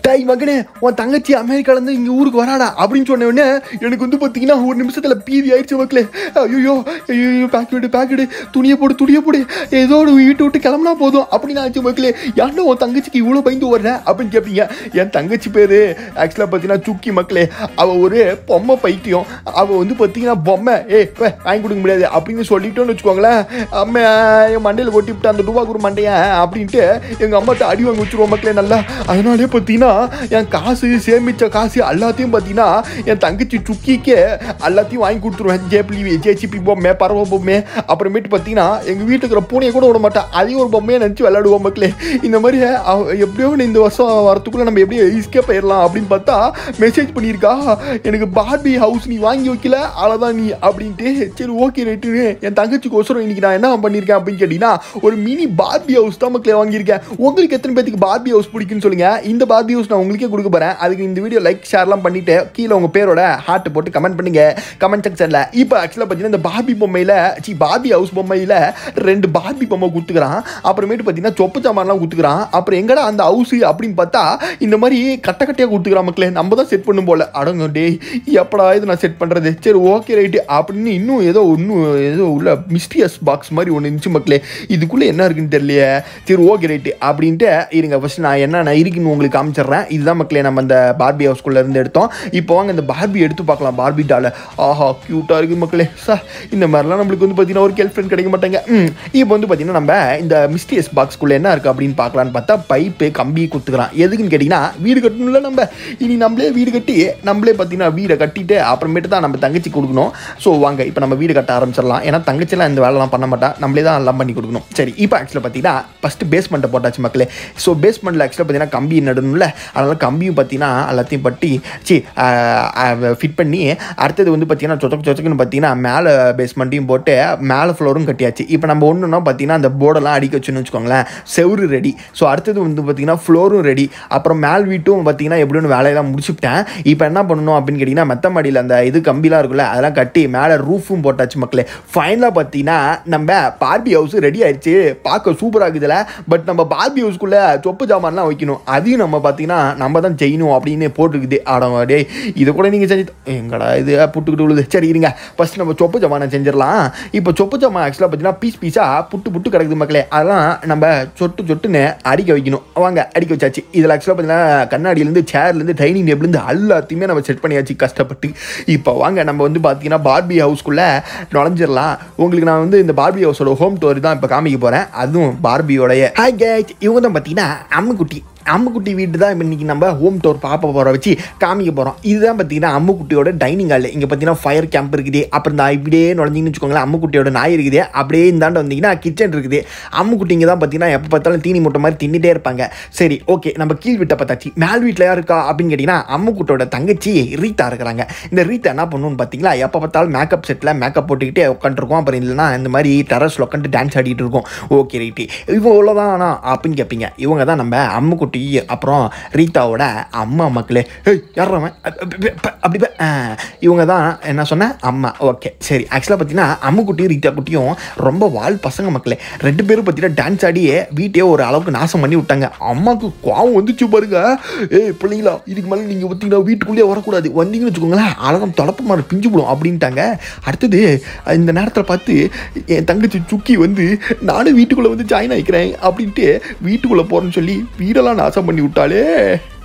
டாய் மகனே உன் தங்கச்சி அமெரிக்காலேருந்து இங்கே ஊருக்கு வராடா அப்படின்னு சொன்ன உடனே எனக்கு வந்து பார்த்தீங்கன்னா ஒரு நிமிஷத்தில் பீதி ஆயிடுச்சு மக்களே ஐயோ ஐயோ பேக்கெடு பேக்கெடு துணியை போடு துணியை போடு ஏதோ ஒரு வீட்டை விட்டு கிளம்புனா போதும் அப்படின்னு ஆச்சு மக்களே யாருன்னா உன் தங்கச்சிக்கு இவ்வளோ பயந்து வர்ற அப்படின்னு கேட்பீங்க என் தங்கச்சி பேர் ஆக்சுவலாக பார்த்தீங்கன்னா சுக்கி மக்களே அவள் ஒரு பொம்மை பைத்தியம் அவள் வந்து பார்த்தீங்கன்னா பொம்மை ஏ வாங்கி கொடுக்க முடியாது அப்படின்னு சொல்லிட்டோன்னு வச்சுக்கோங்களேன் அம்மா என் மண்டையில் கொட்டிவிட்டு அந்த ரூபா குரு மண்டையன் அப்படின்ட்டு எங்கள் அம்மாட்ட அடி வாங்கி வச்சுருவோம் மக்களே நல்லா அதனாலே பார்த்தீங்கன்னா என் காசு சேமித்த காசு எல்லாத்தையும் பார்த்தீங்கன்னா என் தங்கச்சி சுக்கிக்கு எல்லாத்தையும் வாங்கி கொடுத்துருவேன் ஜேப்லி ஜேசிபி பொம்மை பறவை பொம்மை அப்புறமேட்டு பார்த்தீங்கன்னா எங்கள் வீட்டுக்கு இருக்கிற பூனையை கூட விட மாட்டேன் அதையும் ஒரு பொம்மையை நினச்சி விளையாடுவோம் மக்களே இந்த மாதிரி அவ- எப்படியோ இந்த வருஷம் வரத்துக்குள்ளே நம்ம எப்படியோ ஈஸியாக போயிடலாம் அப்படின்னு பார்த்தா மெசேஜ் பண்ணியிருக்கா எனக்கு பார்பி ஹவுஸ் நீ வாங்கி வைக்கல அவ்வளோதான் நீ அப்படின்ட்டு சரி ஓகே ரைட்டுன்னு என் தங்கச்சிக்கு ஒசரம் இன்னைக்கு நான் என்ன பண்ணியிருக்கேன் அப்படின்னு கேட்டிங்கன்னா ஒரு மினி பார்பி ஹவுஸ் தான் மக்களே வாங்கியிருக்கேன் உங்களுக்கு எத்தனை பேத்துக்கு பார்பி ஹவுஸ் பிடிக்குன்னு சொல்லுங்க இந்த பார்பி ஹவுஸ் நான் உங்களுக்கே கொடுக்க போறேன் அதுக்கு இந்த வீடியோ லைக் ஷேர்லாம் பண்ணிட்டு கீழே உங்க பேரோட ஹார்ட் போட்டு கமெண்ட் பண்ணுங்க கமெண்ட் செக்ஷன்ல இப்போ ஆக்சுவலாக பார்த்தீங்கன்னா இந்த பார்பி பொம்மையில சி பார்பி ஹவுஸ் பொம்மையில ரெண்டு பார்பி பொம்மை குத்துக்கிறான் அப்புறமேட்டு பார்த்தீங்கன்னா சொப்பு சாமான்லாம் குத்துக்கிறான் அப்புறம் எங்கடா அந்த ஹவுஸ் அப்படின்னு பார்த்தா இந்த மாதிரி கட்ட கட்டையாக குத்துக்கிறான் மக்களே நம்ம தான் செட் பண்ணும் போல அடங்க டேய் எப்படா இது நான் செட் பண்ணுறது சரி ஓகே ரைட்டு அப்படின்னு இன்னும் ஏதோ இன்னும் ஏதோ உள்ள மிஸ்டியஸ் பாக்ஸ் மாதிரி ஒன்று இருந்துச்சு மக்களே இதுக்குள்ளே என்ன இருக்குன்னு தெரியலையே சரி ஓகே ரைட்டு அப்படின்ட்டு இருங்க ஃபஸ்ட் நான் என்னென்ன இருக்குன்னு உங்களுக்கு காமிச்சிடுறேன் இதுதான் மக்களே நம்ம இந்த பார்பி ஹவுஸ்குள்ளே இருந்து எடுத்தோம் இப்போ வாங்க இந்த பார்பி எடுத்து பார்க்கலாம் பார்பி டால ஆஹா க்யூட்டாக இருக்குது மக்களே சார் இந்த மாதிரிலாம் நம்மளுக்கு வந்து பார்த்தீங்கன்னா ஒரு கேர்ள் ஃப்ரெண்ட் கிடைக்க மாட்டாங்க ம் இப்போ வந்து பார்த்தீங்கன்னா நம்ம இந்த மிஸ்டியஸ் பாக்ஸ்க்குள்ளே என்ன இருக்குது அப்படின்னு பார்க்கலான்னு பார்த்தா பைப்பு கம்பி குத்துக்கிறான் எதுக்குன்னு கேட்டிங்கன்னா வீடு கட்டணும்ல நம்ம இனி நம்மளே வீடு கட்டி நம்மளே பார்த்தீங்கன்னா வீடை கட்டிட்டு அப்புறமேட்டு தான் நம்ம தங்கச்சி கொடுக்கணும் ஸோ வாங்க இப்போ நம்ம வீடு கட்ட ஆரம்பிச்சிடலாம் ஏன்னா தங்கச்சிலாம் இந்த வேலைலாம் பண்ண மாட்டா நம்மளே தான் எல்லாம் பண்ணி கொடுக்கணும் சரி இப்போ ஆக்சுவலாக பார்த்தீங்கன்னா ஃபஸ்ட்டு பேஸ்மெண்ட்டை போட்டாச்சு மக்களே ஸோ பேஸ்மெண்ட்டில் ஆக்சுவலாக பார்த்தீங்கன்னா கம்பி நடணும்ல அதனால் கம்பியும் பார்த்தீங்கன்னா எல்லாத்தையும் பட்டி சி ஃபிட் பண்ணி அடுத்தது வந்து பார்த்தீங்கன்னா சொச்சக்கு சொச்சக்குன்னு பார்த்தீங்கன்னா மேலே பேஸ்மெண்ட்டையும் போட்டு மேலே ஃப்ளோரும் கட்டியாச்சு இப்போ நம்ம ஒன்றுனா பார்த்தீங்கன்னா அந்த போர்டெல்லாம் அடிக்க வச்சுன்னு வச்சுக்கோங்களேன் செவுரு ரெடி ஸோ அடுத்தது வந்து பார்த்தீங்கன்னா ஃப்ளோரும் ரெடி அப்புறம் மேல் வீட்டும் பார்த்தீங்கன்னா எப்படின்னு வேலையெல்லாம் முடிச்சுட்டேன் இப்போ என்ன பண்ணணும் அப்படின்னு கேட்டிங்கன்னா மெத்த மாடியில் அந்த இது கம்பிலாம் இருக்குல்ல அதெல்லாம் கட்டி மேலே ரூஃபும் போட்டாச்சு மக்களே ஃபைனலாக பார்த்தீங்கன்னா நம்ம பார்பி ஹவுஸ் ரெடி ஆயிடுச்சு பார்க்க சூப்பராக இருக்குதுல பட் நம்ம பார்பி ஹவுஸ்க்குள்ளே சொப்பு ஜாமான்லாம் வைக்கணும் அதையும் நம்ம பார்த்தீங்கன்னா நம்ம தான் செய்யணும் அப்படின்னு போட்டுருக்குது ஆடம் டேய் இதை கூட நீங்கள் செஞ்சு எங்கடா இது புட்டுக்கிட்டு விழுது சரி இருங்க ஃபர்ஸ்ட் நம்ம சொப்பு ஜாமானை செஞ்சிடலாம் இப்போ சொப்பு ஜாமான் ஆக்சுவலாக பார்த்தீங்கன்னா பீஸ் பீஸாக புட்டு புட்டு கிடக்குது மக்களே அதெல்லாம் நம்ம சொட்டு சொட்டுன்னு அடிக்க வைக்கணும் வாங்க அடிக்க வச்சாச்சு இதில் ஆக்சுவலாக பார்த்தீங்கன்னா கண்ணாடியிலேருந்து சேர்லேருந்து டைனிங் டேபிள்லேருந்து எல்லாத்தையுமே நம்ம செட் பண்ணியாச்சு கஷ்டப்பட்டு இப்போ வாங்க நம்ம வந்து பார்த்தீங்கன்னா பார்பி ஹவுஸ்க்குள்ளே நுழைஞ்சிடலாம் உங்களுக்கு நான் வந்து இந்த பார்பி ஹவுஸோட ஹோம் டோர் தான் இப்போ காமிக்க போகிறேன் அதுவும் பார்பியோடைய ஹாய் கேட் இவங்க தான் பார்த்தீங்கன்னா அம்முக்குட்டி அம்முக்குட்டி வீடு தான் இப்போ இன்றைக்கி நம்ம ஹோம் டோர் பாப்பா போகிற வச்சு காமிக்க போகிறோம் இதுதான் பார்த்தீங்கன்னா அம்முக்குட்டியோட டைனிங் ஹால் இங்கே பார்த்தீங்கன்னா ஃபயர் கேம்ப் இருக்குது அப்புறம் இந்த இப்படியே நுழைஞ்சிங்கன்னு வச்சுக்கோங்களேன் அம்முக்குட்டியோட நாய் இருக்குது அப்படியே இந்தாண்டு வந்தீங்கன்னா கிச்சன் இருக்குது அம்முக்குட்டிங்க தான் பார்த்தீங்கன்னா எப்போ பார்த்தாலும் தீனி மூட்டை மாதிரி தின்னுட்டே இருப்பாங்க சரி ஓகே நம்ம கீழ் வீட்டை பார்த்தாச்சு மேல் வீட்டில் யார் இருக்கா அப்படின்னு கேட்டிங்கன்னா அம்முக்குட்டோட தங்கச்சி ரீத்தா இருக்கிறாங்க இந்த ரீத்தா என்ன பண்ணுன்னு பார்த்தீங்களா எப்போ பார்த்தாலும் மேக்கப் செட்டில் மேக்கப் போட்டுக்கிட்டே உட்காந்துருக்கோம் அப்புறம் இல்லைன்னா இந்த மாதிரி டெரஸில் உட்காந்து டான்ஸ் ஆடிட்டு இருக்கோம் ஓகே ரைட்டு இவங்க இவ்வளோதான் ஆனால் அப்படின்னு கேட்பீங்க இவங்க தான் நம்ம அம்முக்குட்டி அப்புறம் ரீதாவோட அம்மா மக்களே ஏய் யாரவன் அப்படி பே- ஆ, இவங்க தான் என்ன சொன்னேன் அம்மா ஓகே சரி ஆக்சுவலாக பார்த்தீங்கன்னா அம்முக்குட்டியும் ரீதா குட்டியும் ரொம்ப வால் பசங்க மக்களே ரெண்டு பேரும் பார்த்தீங்கன்னா டான்ஸ் ஆடியே வீட்டையே ஒரு அளவுக்கு நாசம் பண்ணி விட்டாங்க அம்மாவுக்கு கோவம் வந்துச்சு பாருங்க ஏய் பிள்ளைங்களா இதுக்கு மேலே நீங்கள் பார்த்தீங்கன்னா வீட்டுக்குள்ளேயே வரக்கூடாது வந்தீங்கன்னு வச்சுக்கோங்களேன் அழகம் தொடப்பு மாதிரி பிஞ்சு போடும் அப்படின்ட்டாங்க அடுத்தது இந்த நேரத்தில் பார்த்து என் தங்கச்சி சுக்கி வந்து நானும் வீட்டுக்குள்ளே வந்து ஜாயின் ஆகிக்கிறேன் அப்படின்ட்டு வீட்டுக்குள்ளே போகிறேன்னு சொல்லி வீடெல்லாம் நாசம் பண்ணி விட்டாலே